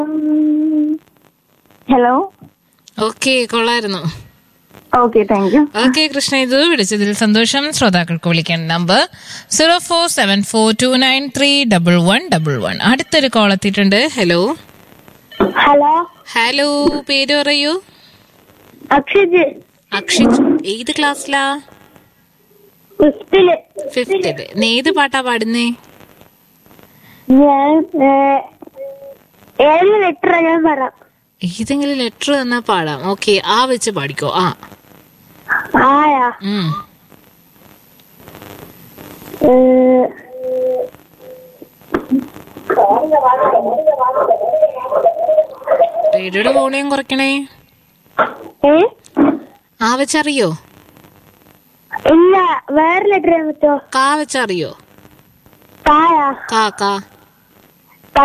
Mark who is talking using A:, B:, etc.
A: Hello
B: okay കൊള്ളായിരുന്നു
A: okay thank you
B: okay Krishna ഇത് വിളിച്ചതിൽ സന്തോഷം ശ്രോതാക്കൾക്ക് വിളിക്കേണ്ട number zero four seven four two nine three double one double one അടുത്തൊരു കോൾ എത്തിയിട്ടുണ്ട് ഹലോ
A: ഹലോ
B: ഹലോ പേര് പറയൂ
A: അക്ഷയ്
B: അക്ഷിത് ഏത് ക്ലാസ്സിലാ
A: ഫിഫ്തില്
B: ഫിഫ്ത്തില് നീ ഏത് പാട്ടാ പാടുന്നേ
A: ഞാൻ ഏഴ് ലെറ്റർ ഞാൻ പറയാം
B: ഏതെങ്കിലും ലെറ്റർ തന്നാ പാടാം ഓക്കെ ആ വെച്ച് പാടിക്കോ ആ
A: ആയാ
B: ഉം.
A: ഏഹ്,
B: റേഡിയോയുടെ വോളിയം കുറയ്ക്കണേ
A: ഏ
B: ആ വെച്ചറിയോ
A: ഇല്ല വേറെ ലെറ്റർ ചെയ്യാൻ പറ്റോ
B: കാ വെച്ചറിയോ
A: കായാ
B: കാ കാ